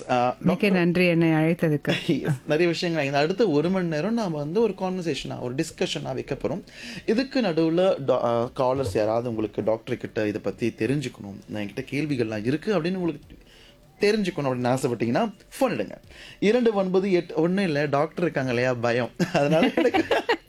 மிக்க நன்றி என்னை அழைத்ததுக்கு Yes, நிறைய விஷயங்கள் இந்த அடுத்த ஒரு மணி நேரம் நாம வந்து ஒரு கான்வர்சேஷனாக ஒரு டிஸ்கஷனாக வைக்க போகிறோம் இதுக்கு நடுவில் காலர்ஸ் யாராவது உங்களுக்கு டாக்டர் கிட்ட இதை பற்றி தெரிஞ்சுக்கணும் நான் என்கிட்ட கேள்விகள்லாம் இருக்குது அப்படின்னு உங்களுக்கு தெரிஞ்சுக்கணும் அப்படின்னு ஆசைப்பட்டீங்கன்னா ஃபோன் எடுங்க இரண்டு ஒன்பது எட்டு ஒன்றும் இல்லை டாக்டர் இருக்காங்க இல்லையா பயம் அதனால எனக்கு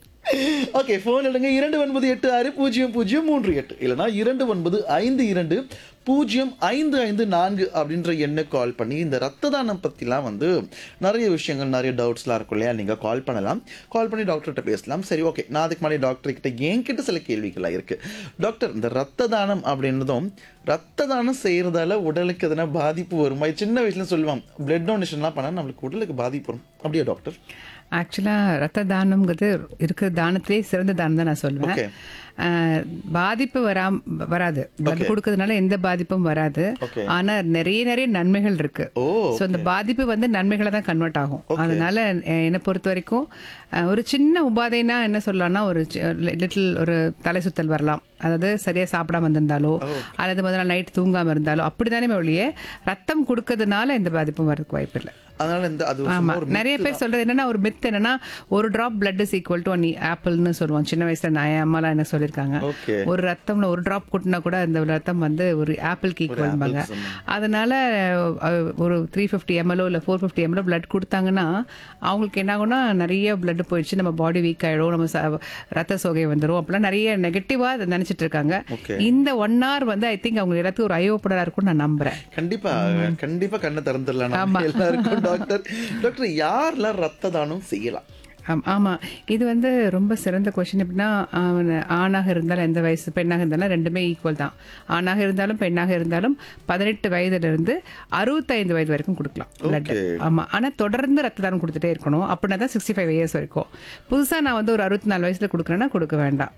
ஓகே ஃபோன் எடுங்க இரண்டு ஒன்பது எட்டு ஆறு பூஜ்ஜியம் பூஜ்ஜியம் மூன்று எட்டு இல்லைனா இரண்டு ஒன்பது ஐந்து இரண்டு பூஜ்ஜியம் ஐந்து ஐந்து நான்கு அப்படின்ற எண்ணை கால் பண்ணி இந்த ரத்த தானம் பற்றிலாம் வந்து நிறைய விஷயங்கள் நிறைய டவுட்ஸ்லாம் இருக்கும் இல்லையா நீங்கள் கால் பண்ணலாம் கால் பண்ணி டாக்டர்கிட்ட பேசலாம் சரி ஓகே நான் அதுக்கு முன்னாடி டாக்டர் கிட்ட என்கிட்ட சில கேள்விகள்லாம் இருக்குது டாக்டர் இந்த ரத்த தானம் அப்படின்றதும் ரத்த தானம் செய்கிறதால உடலுக்கு எதனா பாதிப்பு வருமா சின்ன வயசுல சொல்லுவாங்க பிளட் டொனேஷன்லாம் பண்ணால் நம்மளுக்கு உடலுக்கு பாதிப்பு வரும் அப்படியா டாக்டர் ஆக்சுவலாக ரத்த தானம்ங்கிறது இருக்கிற தானத்திலே சிறந்த தானம் தான் நான் சொல்லுவேன் Okay. ஆஹ், பாதிப்பு வராம வராது பிளட் கொடுக்கறதுனால எந்த பாதிப்பும் வராது Okay. ஆனா நிறைய நிறைய நன்மைகள் இருக்கு ஓ ஸோ அந்த பாதிப்பு வந்து நன்மைகளை தான் கன்வெர்ட் ஆகும் அதனால அஹ், என்னை பொறுத்த வரைக்கும் அஹ், ஒரு சின்ன உபாதைனா என்ன சொல்லலாம்னா ஒரு லிட்டில் ஒரு தலை சுத்தல் வரலாம் அதாவது சரியா சாப்பிடாம வந்திருந்தாலோ அல்லது முதல் நாள் நைட் தூங்காம இருந்தாலோ அப்படிதானே ஒழிய ரத்தம் கொடுக்கறதுனால எந்த பாதிப்பும் வரதுக்கு வாய்ப்பு இல்லை அதனால இந்த அது ஒரு ஆமா சும்மா ஒரு நிறைய பேர் சொல்றது என்னன்னா ஒரு மித் என்னன்னா ஒரு drop blood is equal to one ஆப்பிள்னு சொல்லுவோம் சின்ன வயசுல நான் என் அம்மாலாம் என்ன சொல்லியிருக்காங்க ஓகே ஒரு ரத்தம்ல ஒரு டிராப் கொட்டினா கூட அந்த ரத்தம் வந்து ஒரு ஆப்பிள்க்கு ஈக்குவல்பாங்க அதனால அஹ், ஒரு த்ரீ ஃபிஃப்டி எம்எல்ஓ இல்லை ஃபோர் ஃபிஃப்டி எம்எல்ஓ பிளட் கொடுத்தாங்கன்னா அவங்களுக்கு என்ன ஆகும்னா நிறைய பிளட் போயிடுச்சு நம்ம பாடி வீக் ஆயிடும் நம்ம ச- ரத்த சோகை வந்துடும் அப்பெல்லாம் நிறைய நெகட்டிவா அதை நினைச்சிட்டு இருக்காங்க Okay. இந்த ஒன் hour வந்து ஐ திங்க் அவங்க எல்லாத்துக்கும் ஒரு ஐயோப்படா இருக்கும்னு நான் நம்புறேன் கண்டிப்பா கண்டிப்பா கண்ணை திறந்துடலாம் நம்ம எல்லாருக்கும் டாக்டர் டாக்டர் யாரெல்லாம் ரத்த தானம் செய்யலாம் ஆம், ஆமா இது வந்து ரொம்ப சிறந்த கொஸ்டின் எப்படின்னா அவன் ஆணாக இருந்தாலும் எந்த வயசு பெண்ணாக இருந்தாலும் ரெண்டுமே ஈக்குவல் தான் ஆணாக இருந்தாலும் பெண்ணாக இருந்தாலும் பதினெட்டு வயதுல இருந்து அறுபத்தைந்து வயது வரைக்கும் கொடுக்கலாம் blood. Okay. ஆமா ஆனா தொடர்ந்து ரத்த தானம் கொடுத்துட்டே இருக்கணும் அப்படின்னா தான் சிக்ஸ்டி ஃபைவ் இயர்ஸ் வரைக்கும் புதுசா நான் வந்து ஒரு அறுபத்தி நாலு வயசுல கொடுக்குறேன்னா கொடுக்க வேண்டாம்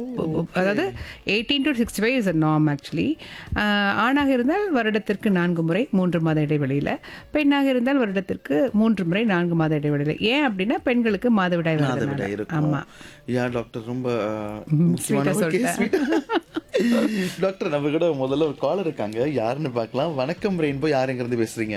அதாவது eighteen to sixty five is a norm actually ஆணாக இருந்தால் வருடத்திற்கு நான்கு முறை மூன்று மாத இடைவெளியில பெண்ணாக இருந்தால் வருடத்திற்கு மூன்று முறை நான்கு மாத இடைவெளியில ஏன் அப்படின்னா பெண்களுக்கு மாதவிடாய் அதை விட வருதுனால. இருக்கும் ஆமா யா டாக்டர் ரொம்ப அஹ், முக்கியமான sweet-ஆ ஒரு case, sweet. டாக்டர் நம்ம கூட முதல்ல ஒரு காலர் இருக்காங்க யாருன்னு பார்க்கலாம் வணக்கம் ரெயின்போ யாருங்கிறது பேசுறீங்க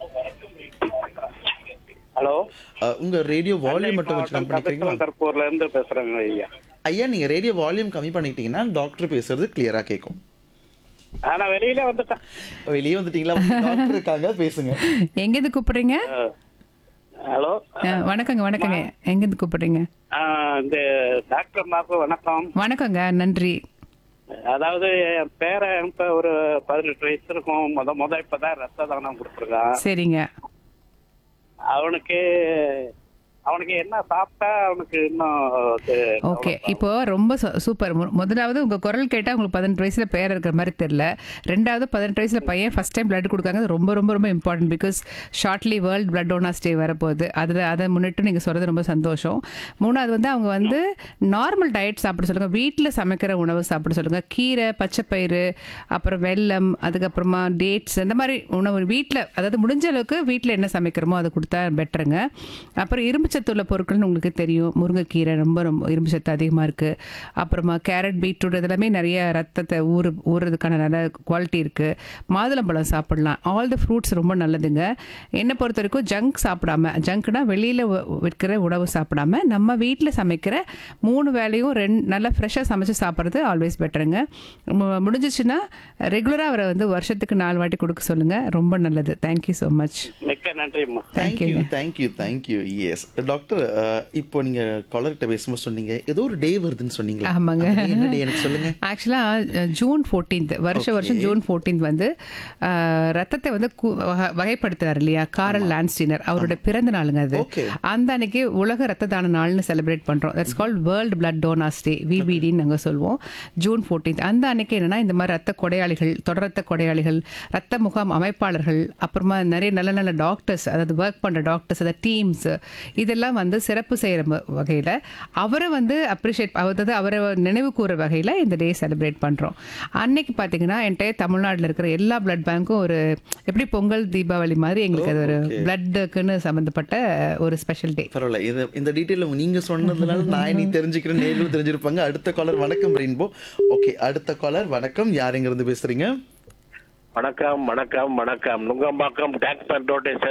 ஹலோ அஹ், உங்க ரேடியோ வால்யூம் மட்டும் கொஞ்சம் கம்மி பண்ணிக்கிறீங்களா கருப்பூர்ல இருந்து பேசுறேங்க ஐயா ஐயா நீங்க ரேடியோ வால்யூம் கம்மி பண்ணிட்டீங்கன்னா டாக்டர் பேசுறது கிளியரா கேட்கும் ஆனா வெளியில வந்துட்டேன் வெளியே வந்துட்டீங்களா டாக்டர் இருக்காங்க பேசுங்க எங்க இருந்து கூப்பிடுறீங்க ஹலோ அஹ், வணக்கங்க வணக்கங்க எங்க இருந்து கூப்பிடுறீங்க இந்த டாக்டர் மாப்பு வணக்கம் வணக்கங்க நன்றி அதாவது என் பேரன் இப்ப ஒரு பதினெட்டு வயசு இருக்கும் முத முத இப்பதான் ரத்த தானம் கொடுத்துருக்கான் சரிங்க அவனுக்கு அவனுக்கு என்ன சாப்பிட்டா அவனுக்கு இன்னும் இது ஓகே இப்போ ரொம்ப சு- சூப்பர் மு- முதலாவது உங்க குரல் கேட்டா உங்களுக்கு பதினெட்டு வயசுல பேர் இருக்கிற மாதிரி தெரியல ரெண்டாவது பதினெட்டு வயசுல பையன் ஃபர்ஸ்ட் டைம் பிளட் கொடுக்காங்க அது ரொம்ப ரொம்ப ரொம்ப important because shortly world blood donors day வரப்போகுது அதில் அதை முன்னிட்டு நீங்கள் சொல்கிறது ரொம்ப சந்தோஷம் மூணாவது வந்து அவங்க வந்து நார்மல் டயட் சாப்பிட சொல்லுங்க வீட்டில் சமைக்கிற உணவு சாப்பிட சொல்லுங்க கீரை பச்சைப்பயிறு அப்புறம் வெல்லம் அதுக்கப்புறமா டேட்ஸ் இந்த மாதிரி உணவு வீட்டில் அதாவது முடிஞ்ச அளவுக்கு வீட்டில் என்ன சமைக்கிறோமோ அதை கொடுத்தா பெட்டருங்க அப்புறம் இரும்பு சத்து உள்ள பொருட்கள்னு உங்களுக்கு தெரியும் முருங்கைக்கீரை ரொம்ப ரொம்ப இரும்பு சத்து அதிகமாக இருக்குது அப்புறமா கேரட் பீட்ரூட் இதெல்லாமே நிறைய ரத்தத்தை ஊறு ஊறுறதுக்கான நல்ல குவாலிட்டி இருக்குது மாதுளம்பழம் சாப்பிடலாம் ஆல் த ஃப்ரூட்ஸ் ரொம்ப நல்லதுங்க என்னை பொறுத்த வரைக்கும் ஜங்க் சாப்பிடாம ஜங்க்னா வெளியில் விற்கிற உணவு சாப்பிடாம நம்ம வீட்டில் சமைக்கிற மூணு வேளையும் ரெண்டு நல்லா ஃப்ரெஷ்ஷாக சமைச்சு சாப்பிட்றது ஆல்வேஸ் பெட்டருங்க மு- முடிஞ்சிச்சுன்னா ரெகுலராக அவரை வந்து வருஷத்துக்கு நாலு வாட்டி கொடுக்க சொல்லுங்கள் ரொம்ப நல்லது தேங்க்யூ ஸோ மச் மிக்க நன்றிம்மா thank you thank you thank you yes doctor இப்போ நீங்க காலர்கிட்ட பேசும்போது சொன்னீங்க ஏதோ ஒரு டே வருதுன்னு சொன்னீங்களா ஆமாங்க. அது என்ன டே எனக்கு சொல்லுங்க ஆக்சுவலாக ஜூன் ஃபோர்டீன்த் வருஷ வருஷம் ஜூன் ஃபோர்டீன்த் வந்து அஹ், ரத்தத்தை வந்து கு- வக- வகைப்படுத்துறாரு இல்லையா காரல் லான்ஸ்டீனர் அவரோட பிறந்த நாளுங்க அது Okay. அந்த அன்னைக்கு உலக ரத்த தான நாள்னு செலிப்ரேட் பண்றோம் that's called world blood donors day விபிடின்னு நாங்கள் சொல்லுவோம் ஜூன் ஃபோர்டீன்த் அந்த அன்னைக்கு என்னன்னா இந்த மாதிரி ரத்த கொடையாளிகள் தொடர் ரத்த கொடையாளிகள் ரத்த முகாம் அமைப்பாளர்கள் அப்புறமா நிறைய நல்ல நல்ல டாக்டர்ஸ் அதாவது ஒர்க் பண்ற டாக்டர்ஸ் அதாவது டீம்ஸ் இதெல்லாம் வந்து சிறப்பு செய்கிற வகையில் அவரை வந்து அப்ரிஷியேட் அதாவது அவரை நினைவு கூற வகையில் இந்த டே செலிப்ரேட் பண்ணுறோம் அன்னைக்கு பார்த்தீங்கன்னா என்டையர் தமிழ்நாட்டில் இருக்கிற எல்லா பிளட் பேங்க்கும் ஒரு எப்படி பொங்கல் தீபாவளி மாதிரி எங்களுக்கு அது ஒரு பிளட்டுக்குன்னு சம்மந்தப்பட்ட ஒரு ஸ்பெஷல் டே பரவாயில்ல இது இந்த டீட்டெயில் நீங்க சொன்னதுனால நான் இனி தெரிஞ்சுக்கிறேன் நேர்களும் தெரிஞ்சிருப்பாங்க அடுத்த காலர் வணக்கம் ரெயின்போ ஓகே அடுத்த காலர் வணக்கம் யார் எங்க இருந்து பேசுறீங்க வணக்கம் வணக்கம் வணக்கம் நுங்கம்பாக்கம் டேங்க் பண்ட் ரோட்டை